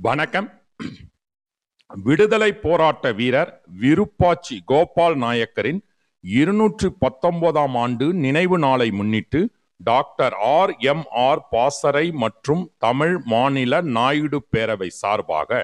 வணக்கம் விடுதலை போராட்ட வீரர் விருப்பாச்சி கோபால் நாயக்கரின் இருநூற்று பத்தொன்பதாம் ஆண்டு நினைவு நாளை முன்னிட்டு டாக்டர் ஆர் எம் ஆர் பாசறை மற்றும் தமிழ் மாநில நாயுடு பேரவை சார்பாக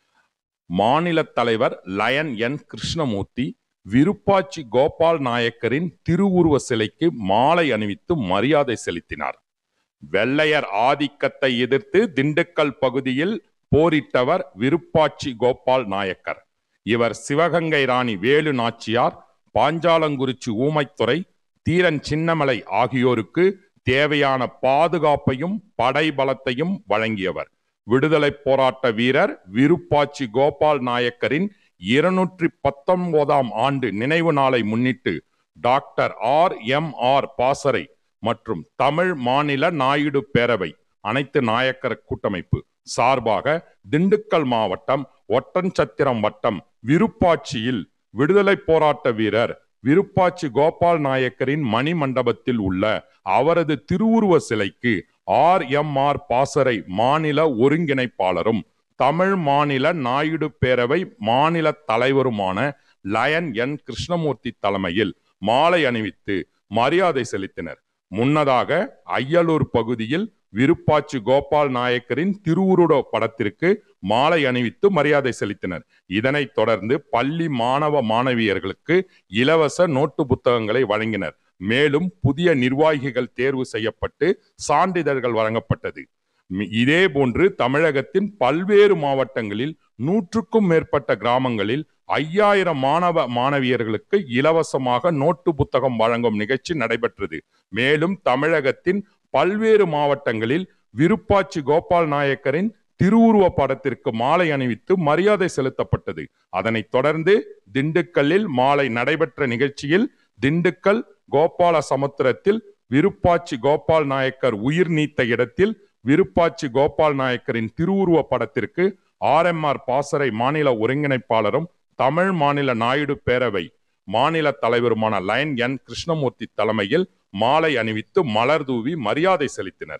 மாநில தலைவர் லயன் என் கிருஷ்ணமூர்த்தி விருப்பாச்சி கோபால் நாயக்கரின் திருவுருவ சிலைக்கு மாலை அணிவித்து மரியாதை செலுத்தினார் வெள்ளையர் ஆதிக்கத்தை எதிர்த்து திண்டுக்கல் பகுதியில் போரிட்டவர் விருப்பாச்சி கோபால் நாயக்கர் இவர் சிவகங்கை ராணி வேலு நாச்சியார் பாஞ்சாலங்குறிச்சி ஊமைத்துறை தீரன் சின்னமலை ஆகியோருக்கு தேவையான பாதுகாப்பையும் படைபலத்தையும் வழங்கியவர் விடுதலை போராட்ட வீரர் விருப்பாச்சி கோபால் நாயக்கரின் இருநூற்றி பத்தொன்பதாம் ஆண்டு நினைவு நாளை முன்னிட்டு டாக்டர் ஆர் எம் ஆர் பாசறை மற்றும் தமிழ் மாநில நாயுடு பேரவை அனைத்து நாயக்கர் கூட்டமைப்பு சார்பாக திண்டுக்கல் மாவட்டம் ஒட்டன்சத்திரம் வட்டம் விருப்பாட்சியில் விடுதலை போராட்ட வீரர் விருப்பாச்சி கோபால் நாயக்கரின் மணி மண்டபத்தில் உள்ள அவரது திருவுருவ சிலைக்கு ஆர் எம் ஆர் பாசறை மாநில ஒருங்கிணைப்பாளரும் தமிழ் மாநில நாயுடு பேரவை மாநில தலைவருமான லயன் என் கிருஷ்ணமூர்த்தி தலைமையில் மாலை அணிவித்து மரியாதை செலுத்தினர் முன்னதாக ஐயலூர் பகுதியில் விருப்பாச்சி கோபால் நாயக்கரின் திருவுருட படத்திற்கு மாலை அணிவித்து மரியாதை செலுத்தினர் இதனைத் தொடர்ந்து பள்ளி மாணவ மாணவியர்களுக்கு இலவச நோட்டு புத்தகங்களை வழங்கினர் மேலும் புதிய நிர்வாகிகள் தேர்வு செய்யப்பட்டு சான்றிதழ்கள் வழங்கப்பட்டது மி- இதே போன்று தமிழகத்தின் பல்வேறு மாவட்டங்களில் நூற்றுக்கும் மேற்பட்ட கிராமங்களில் ஐயாயிரம் மாணவ மாணவியர்களுக்கு இலவசமாக நோட்டு புத்தகம் வழங்கும் நிகழ்ச்சி நடைபெற்றது மேலும் தமிழகத்தின் பல்வேறு மாவட்டங்களில் விருப்பாச்சி கோபால் நாயக்கரின் திருவுருவ படத்திற்கு மாலை அணிவித்து மரியாதை செலுத்தப்பட்டது அதனைத் தொடர்ந்து திண்டுக்கல்லில் மாலை நடைபெற்ற நிகழ்ச்சியில் திண்டுக்கல் கோபால சமுத்திரத்தில் விருப்பாச்சி கோபால் நாயக்கர் உயிர் நீத்த இடத்தில் விருப்பாச்சி கோபால் நாயக்கரின் திருவுருவ படத்திற்கு ஆர்எம்ஆர் பாசறை மாநில ஒருங்கிணைப்பாளரும் தமிழ் மாநில நாயுடு பேரவை மாநில தலைவருமான லயன் என் கிருஷ்ணமூர்த்தி தலைமையில் மாலை அணிவித்து மலர் தூவி மரியாதை செலுத்தினர்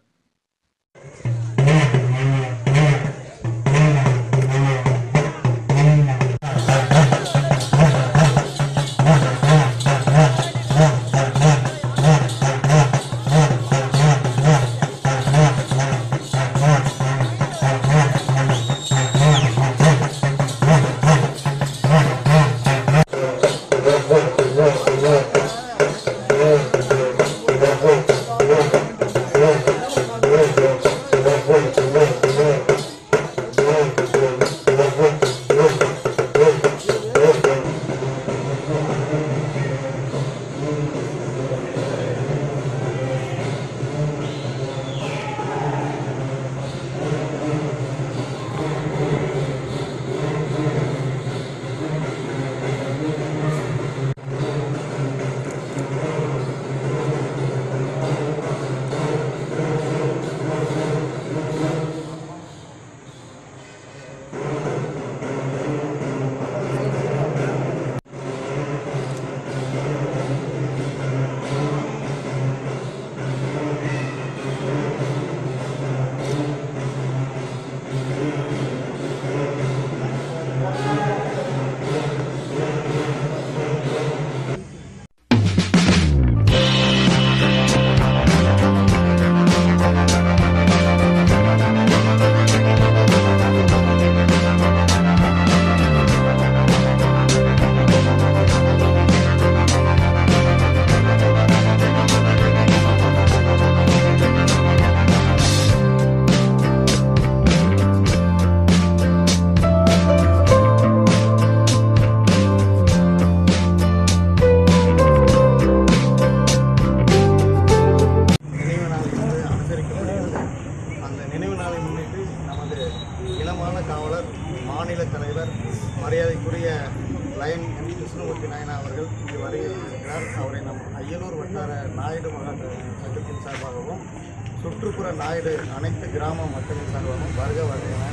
நினைவு நாள் வந்து அனுசரிக்கப்படுகிறது அந்த நினைவு நாளை முன்னிட்டு நமது இளமான காவலர் மாநில தலைவர் மரியாதைக்குரிய லயன் எம் கிருஷ்ணமூர்த்தி நாயனா அவர்கள் இங்கு வருகிறார் அவரை நம் அய்யலூர் வட்டார நாயுடு மகா சங்கத்தின் சார்பாகவும் சுற்றுப்புற நாயுடு அனைத்து கிராம மக்களின் சார்பாகவும் வருக வருக என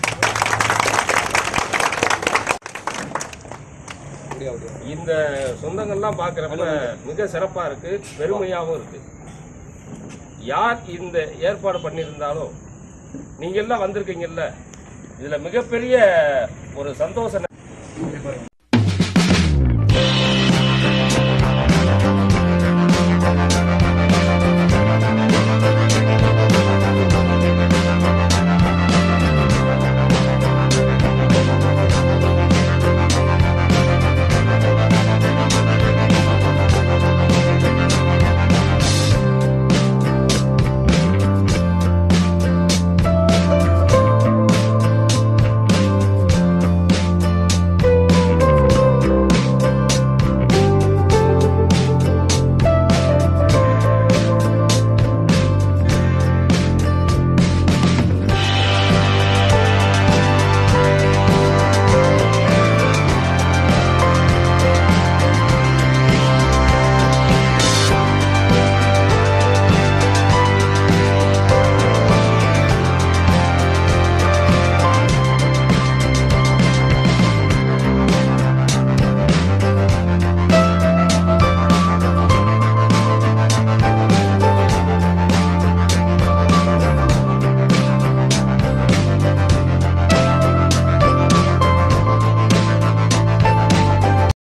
இந்த சொந்தங்கள்லாம் பார்க்குறப்ப மிக சிறப்பாக இருக்கு பெருமையாகவும் இருக்கு யார் இந்த ஏற்பாடு பண்ணியிருந்தாலும் நீங்க எல்லாம் வந்திருக்கீங்கல்ல இதுல மிகப்பெரிய ஒரு சந்தோஷம்